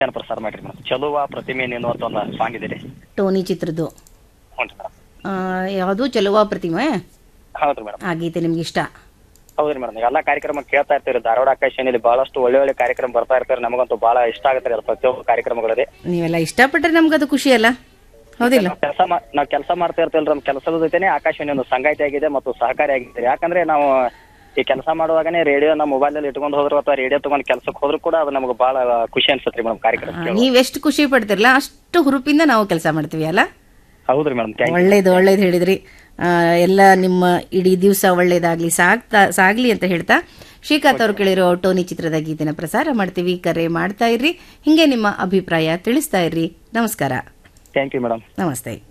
ಏನು ಪ್ರಸಾರ ಮಾಡಿರಿ ಮೇಡಮ್ ಚಲುವ ಪ್ರತಿಮೆ ನೀನು ಅಂತ ಒಂದು ಸಾಂಗ್ ಇದೆ ರೀ ಟೋನಿ ಚಿತ್ರದ್ದು ಹ್ಞೂ ರೀ ಮೇಡಮ್ ಆ, ಯಾವುದು ಚಲುವ ಪ್ರತಿಮೆ ಹೌದು ಮೇಡಮ್ ಆ ಗೀತೆ ನಿಮ್ಗೆ ಇಷ್ಟ ಹೌದ್ರಿ ಮೇಡಮ್ ಎಲ್ಲ ಕಾರ್ಯಕ್ರಮ ಕೇಳ್ತಾ ಇರ್ತೀರಿ ಧಾರವಾಡ ಆಕಾಶವಾಣಿಯಲ್ಲಿ ಬಹಳಷ್ಟು ಒಳ್ಳೆ ಒಳ್ಳೆ ಕಾರ್ಯಕ್ರಮ ಬರ್ತಾ ಇರ್ತಾರೆ ನಮಗಂತೂ ಬಹಳ ಇಷ್ಟ ಆಗುತ್ತೆ ರೀ ಅದು ಪ್ರತಿಯೊಬ್ಬ ಕಾರ್ಯಕ್ರಮಗಳಲ್ಲಿ ನೀವೆಲ್ಲ ಇಷ್ಟಪಟ್ರೆ ನಮ್ಗದು ಖುಷಿ ಅಲ್ಲ ಹೌದಿಲ್ಲ ಕೆಲಸ ನಾವು ಕೆಲಸ ಮಾಡ್ತಾ ಇರ್ತೀವಲ್ಲ ನಮ್ಮ ಕೆಲಸದ ಜೊತೆನೆ ಆಕಾಶವಾಣಿ ಒಂದು ಸಂಗಾತಿ ಆಗಿದೆ ಮತ್ತು ಸಹಕಾರಿ ಆಗಿದೆ ಯಾಕಂದ್ರೆ ನಾವು ಈ ಕೆಲಸ ಮಾಡುವಾಗನೇ ರೇಡಿಯೋ ನಮ್ಮ ಮೊಬೈಲ್ ಅಲ್ಲಿ ಇಟ್ಕೊಂಡು ಹೋದ್ರು ಅಥವಾ ರೇಡಿಯೋ ತಗೊಂಡ್ ಕೆಲಸಕ್ಕೆ ಹೋದ್ರು ಕೂಡ ಅದು ನಮ್ಗೆ ಬಹಳ ಖುಷಿ ಅನ್ಸುತ್ತೆ ರೀ ಮೇಡಮ್ ಕಾರ್ಯಕ್ರಮ ಕೇಳೋದು. ನೀವೆಷ್ಟು ಖುಷಿ ಪಡ್ತಿರಲ್ಲ ಅಷ್ಟು ಹುರುಪಿಂದ ನಾವು ಕೆಲಸ ಮಾಡ್ತೀವಿ ಅಲ್ಲ ಹೌದ್ರಿ ಮೇಡಮ್ ಥ್ಯಾಂಕ್ ಒಳ್ಳೇದು ಒಳ್ಳೇದು ಹೇಳಿದ್ರಿ ಆ, ಎಲ್ಲ ನಿಮ್ಮ ಇಡೀ ದಿವಸ ಒಳ್ಳೇದಾಗ್ಲಿ ಸಾಗ್ತಾ ಸಾಗ್ಲಿ ಅಂತ ಹೇಳ್ತಾ ಶ್ರೀಕಾಂತ್ ಅವರು ಕೇಳಿರೋ ಟೋನಿ ಚಿತ್ರದ ಗೀತೆನ ಪ್ರಸಾರ ಮಾಡ್ತೀವಿ ಕರೆ ಮಾಡ್ತಾ ಇರ್ರಿ ಹಿಂಗೆ ನಿಮ್ಮ ಅಭಿಪ್ರಾಯ ತಿಳಿಸ್ತಾ ಇರ್ರಿ ನಮಸ್ಕಾರ ಥ್ಯಾಂಕ್ ಯು ಮೇಡಮ್ ನಮಸ್ತೆ